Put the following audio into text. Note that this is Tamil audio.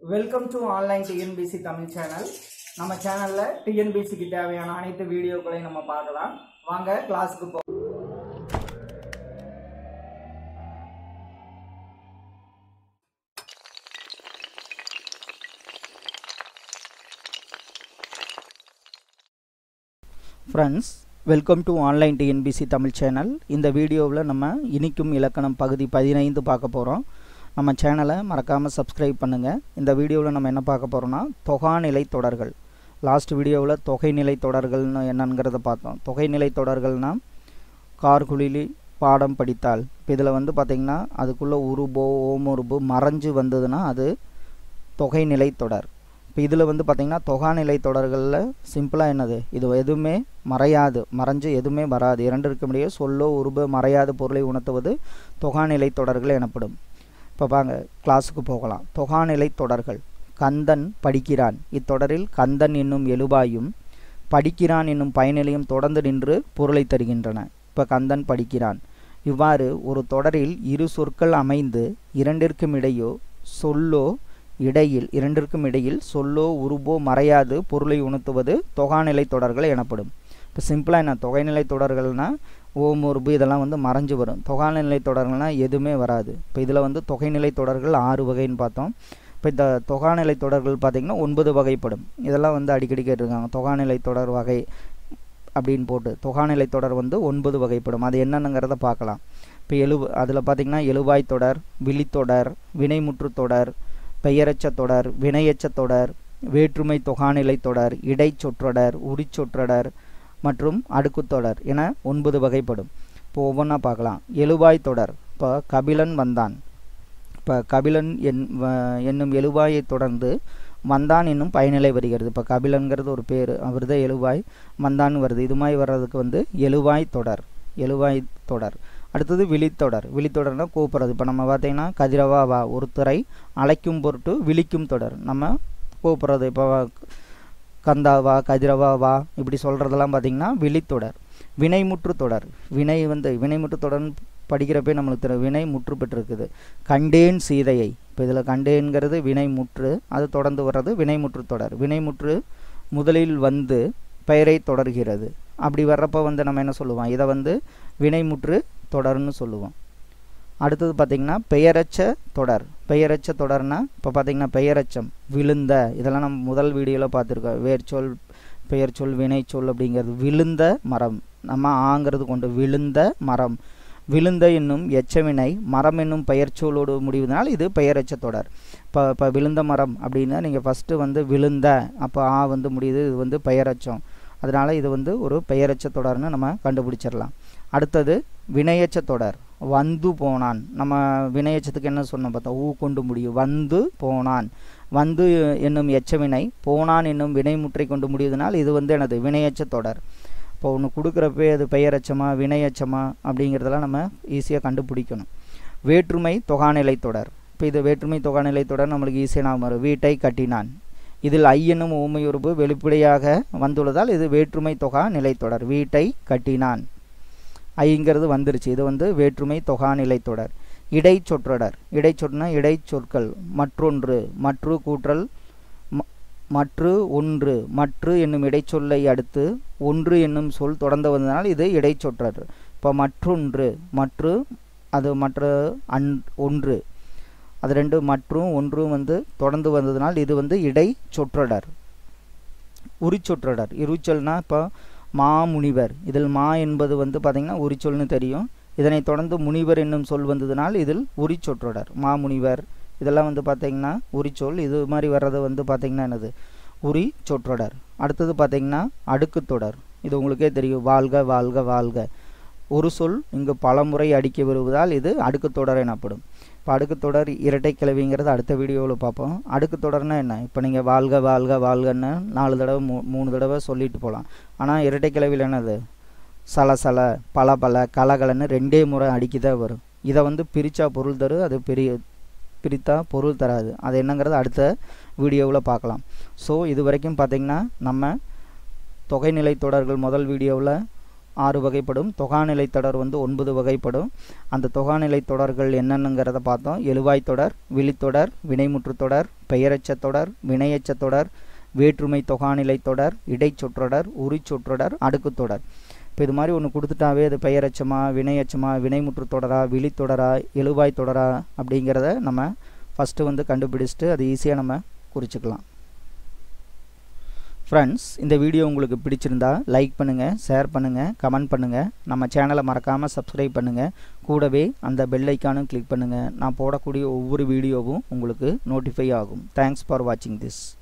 welcome to online TNPSC Tamil channel நம்ம சேனலில் டிஎன்பிசிக்கு தேவையான அனைத்து வீடியோக்களையும் நம்ம பார்க்கலாம் வாங்க கிளாஸுக்கு போ friends welcome to online TNPSC Tamil channel இந்த வீடியோவில் நம்ம இனிக்கும் இலக்கணம் பகுதி பதினைந்து பார்க்க போகிறோம் நம்ம சேனலை மறக்காமல் சப்ஸ்கிரைப் பண்ணுங்கள் இந்த வீடியோவில் நம்ம என்ன பார்க்க போகிறோம்னா தொகாநிலை தொடர்கள் லாஸ்ட் வீடியோவில் தொகைநிலை தொடர்கள்னு என்னங்கிறத பார்த்தோம் தொகைநிலை தொடர்கள்னா கார்குழிலி பாடம் படித்தால் இப்போ இதில் வந்து பார்த்திங்கன்னா அதுக்குள்ளே உருபோ ஓமுருபு மறைஞ்சு வந்ததுன்னா அது தொகைநிலை தொடர் இப்போ இதில் வந்து பார்த்திங்கன்னா தொகாநிலை தொடர்களில் சிம்பிளாக என்னது இது எதுவுமே மறையாது மறைஞ்சு எதுவுமே வராது இரண்டிற்கு இடையே சொல்லோ உருபு மறையாத பொருளை உணர்த்துவது தொகாநிலை தொடர்கள் எனப்படும் இப்போ பாங்க கிளாஸுக்கு போகலாம் தொகாநிலை தொடர்கள் கந்தன் படிக்கிறான் இத்தொடரில் கந்தன் என்னும் எழுபாயும் படிக்கிறான் என்னும் பயனிலையும் தொடர்ந்து நின்று பொருளை தருகின்றன இப்போ கந்தன் படிக்கிறான் இவ்வாறு ஒரு தொடரில் இரு சொற்கள் அமைந்து இரண்டிற்கும் இடையோ சொல்லோ இடையில் இரண்டிற்கும் இடையில் சொல்லோ உருபோ மறையாது பொருளை உணர்த்துவது தொகாநிலை தொடர்கள் எனப்படும் இப்போ சிம்பிளாக என்ன தொகைநிலை தொடர்கள்னால் ஓம் உருபு இதெல்லாம் வந்து மறைஞ்சு வரும் தொகாநிலை தொடர்கள்னால் எதுவுமே வராது இப்போ இதில் வந்து தொகைநிலை தொடர்கள் ஆறு வகைன்னு பார்த்தோம் இப்போ இந்த தொகாநிலை தொடர்கள் பார்த்திங்கன்னா ஒன்பது வகைப்படும் இதெல்லாம் வந்து அடிக்கடி கேட்டிருக்காங்க தொகாநிலை தொடர் வகை அப்படின்னு போட்டு தொகாநிலை தொடர் வந்து ஒன்பது வகைப்படும் அது என்னென்னங்கிறத பார்க்கலாம் இப்போ எழு அதில் பார்த்திங்கன்னா எழுவாய் தொடர் விழித்தொடர் வினைமுற்று தொடர் பெயரச்ச தொடர் வினையச்ச தொடர் வேற்றுமை தொகாநிலை தொடர் இடைச்சொற்றொடர் உரிச்சொற்றொடர் மற்றும் அடுக்குத்தொடர் என ஒன்பது வகைப்படும் இப்போ ஒவ்வொன்றா பார்க்கலாம் எழுவாய் தொடர் இப்போ கபிலன் வந்தான் இப்போ கபிலன் என் என்னும் எழுவாயை தொடர்ந்து வந்தான் என்னும் பயனிலை வருகிறது இப்போ கபிலன்கிறது ஒரு பேர் அவர் தான் எழுவாய் வந்தான் வருது இது மாதிரி வர்றதுக்கு வந்து எழுவாய் தொடர் எழுவாய் தொடர் அடுத்தது விழித்தொடர் விழித்தொடர்னா கூப்பிட்றது இப்போ நம்ம பார்த்தீங்கன்னா கதிரவா வா ஒருத்தரை அழைக்கும் பொருட்டு விழிக்கும் தொடர் நம்ம கூப்பிட்றது இப்போ கந்தாவா கதிரவா வா இப்படி சொல்கிறதெல்லாம் பார்த்திங்கன்னா விழித்தொடர் வினைமுற்று தொடர் வினை வந்து வினைமுற்று தொடர்னு படிக்கிறப்பே நம்மளுக்கு தெரியும் வினை முற்று பெற்றிருக்குது கண்டேன் சீதையை இப்போ இதில் கண்டேன்கிறது வினை முற்று அது தொடர்ந்து வர்றது வினைமுற்று தொடர் வினைமுற்று முதலில் வந்து பெயரை தொடர்கிறது அப்படி வர்றப்போ வந்து நம்ம என்ன சொல்லுவோம் இதை வந்து வினைமுற்று தொடர்னு சொல்லுவோம் அடுத்தது பார்த்திங்கன்னா பெயரச்ச தொடர் பெயரச்ச தொடர்னா இப்போ பார்த்திங்கன்னா பெயரச்சம் விழுந்த இதெல்லாம் நம்ம முதல் வீடியோவில் பார்த்துருக்கோம் வேர்ச்சொல் பெயர்ச்சொல் வினைச்சொல் அப்படிங்கிறது விழுந்த மரம் நம்ம ஆங்கிறது கொண்டு விழுந்த மரம் விழுந்த என்னும் எச்சவினை மரம் என்னும் பெயர்ச்சொல்லோடு முடிவதனால் இது பெயரச்ச தொடர் இப்போ இப்போ விழுந்த மரம் அப்படின்னா நீங்கள் ஃபஸ்ட்டு வந்து விழுந்த அப்போ ஆ வந்து முடியுது இது வந்து பெயரச்சம் அதனால் இது வந்து ஒரு பெயரச்ச தொடர்னு நம்ம கண்டுபிடிச்சிடலாம் அடுத்தது வினையச்ச தொடர் வந்து போனான் நம்ம வினையச்சத்துக்கு என்ன சொன்னோம் பார்த்தா ஊ கொண்டு முடியும் வந்து போனான் வந்து என்னும் எச்சவினை போனான் என்னும் வினைமுற்றை கொண்டு முடியுதுனால் இது வந்து எனது வினையச்ச தொடர் இப்போ ஒன்று கொடுக்குறப்பே அது பெயரச்சமா வினையச்சமா அப்படிங்கிறதெல்லாம் நம்ம ஈஸியாக கண்டுபிடிக்கணும் வேற்றுமை தொகாநிலை தொடர் இப்போ இது வேற்றுமை தொகாநிலை தொடர் நம்மளுக்கு ஈஸியாக நாம் வரும் வீட்டை கட்டினான் இதில் ஐ என்னும் ஊமையுறுப்பு வெளிப்படையாக வந்துள்ளதால் இது வேற்றுமை தொகா நிலைத்தொடர் வீட்டை கட்டினான் ஐங்கிறது வந்துருச்சு இது வந்து வேற்றுமை தொகா நிலைத்தொடர் இடைச்சொற்றொடர் இடைச்சொற்னா இடைச்சொற்கள் மற்றொன்று மற்று கூற்றல் மற்று ஒன்று மற்று என்னும் இடைச்சொல்லை அடுத்து ஒன்று என்னும் சொல் தொடர்ந்து வந்ததனால் இது இடைச்சொற்றர் இப்போ மற்றொன்று மற்று அது மற்ற அன் ஒன்று அது ரெண்டு மற்றும் ஒன்றும் வந்து தொடர்ந்து வந்ததுனால் இது வந்து இடை சொற்றொடர் உரிச்சொற்றொடர் இருச்சொல்னா இப்போ மாமுனிவர் இதில் மா என்பது வந்து பார்த்திங்கன்னா உரிச்சொல்னு தெரியும் இதனைத் தொடர்ந்து முனிவர் என்னும் சொல் வந்ததுனால் இதில் உரிச்சொற்றொடர் மாமுனிவர் இதெல்லாம் வந்து பார்த்திங்கன்னா உரிச்சொல் இது மாதிரி வர்றது வந்து பார்த்திங்கன்னா என்னது உரி சொற்றொடர் அடுத்தது பார்த்திங்கன்னா அடுக்கு தொடர் இது உங்களுக்கே தெரியும் வாழ்க வாழ்க வாழ்க ஒரு சொல் இங்கு பலமுறை அடிக்க வருவதால் இது அடுக்கு தொடர் எனப்படும் இப்போ அடுக்கு தொடர் இரட்டை கிளவிங்கிறது அடுத்த வீடியோவில் பார்ப்போம் அடுக்கு தொடர்னா என்ன இப்போ நீங்கள் வாழ்க வாழ்க வாழ்கன்னு நாலு தடவை மூ மூணு தடவை சொல்லிட்டு போகலாம் ஆனால் இரட்டை கிளவியில் என்னது சலசல பல பல கலகலன்னு ரெண்டே முறை அடிக்க தான் வரும் இதை வந்து பிரித்தா பொருள் தரும் அது பெரிய பிரித்தா பொருள் தராது அது என்னங்கிறது அடுத்த வீடியோவில் பார்க்கலாம் ஸோ இது வரைக்கும் பார்த்திங்கன்னா நம்ம தொகைநிலை தொடர்கள் முதல் வீடியோவில் ஆறு வகைப்படும் தொகாநிலை தொடர் வந்து ஒன்பது வகைப்படும் அந்த தொகாநிலை தொடர்கள் என்னென்னங்கிறத பார்த்தோம் எழுவாய் தொடர் விழித்தொடர் வினைமுற்று தொடர் பெயரச்ச தொடர் வினையச்ச தொடர் வேற்றுமை தொகாநிலை தொடர் இடைச்சொற்றொடர் உரிச்சொற்றொடர் அடுக்கு தொடர் இப்போ இது மாதிரி ஒன்று கொடுத்துட்டாவே அது பெயரச்சமா வினையச்சமா வினைமுற்று தொடரா விழித்தொடரா எழுவாய் தொடரா அப்படிங்கிறத நம்ம ஃபஸ்ட்டு வந்து கண்டுபிடிச்சிட்டு அது ஈஸியாக நம்ம குறிச்சிக்கலாம் ஃப்ரெண்ட்ஸ் இந்த வீடியோ உங்களுக்கு பிடிச்சிருந்தா லைக் பண்ணுங்கள் ஷேர் பண்ணுங்கள் கமெண்ட் பண்ணுங்கள் நம்ம சேனலை மறக்காமல் சப்ஸ்கிரைப் பண்ணுங்கள் கூடவே அந்த பெல் ஐக்கானும் கிளிக் பண்ணுங்கள் நான் போடக்கூடிய ஒவ்வொரு வீடியோவும் உங்களுக்கு நோட்டிஃபை ஆகும் தேங்க்ஸ் ஃபார் வாட்சிங் திஸ்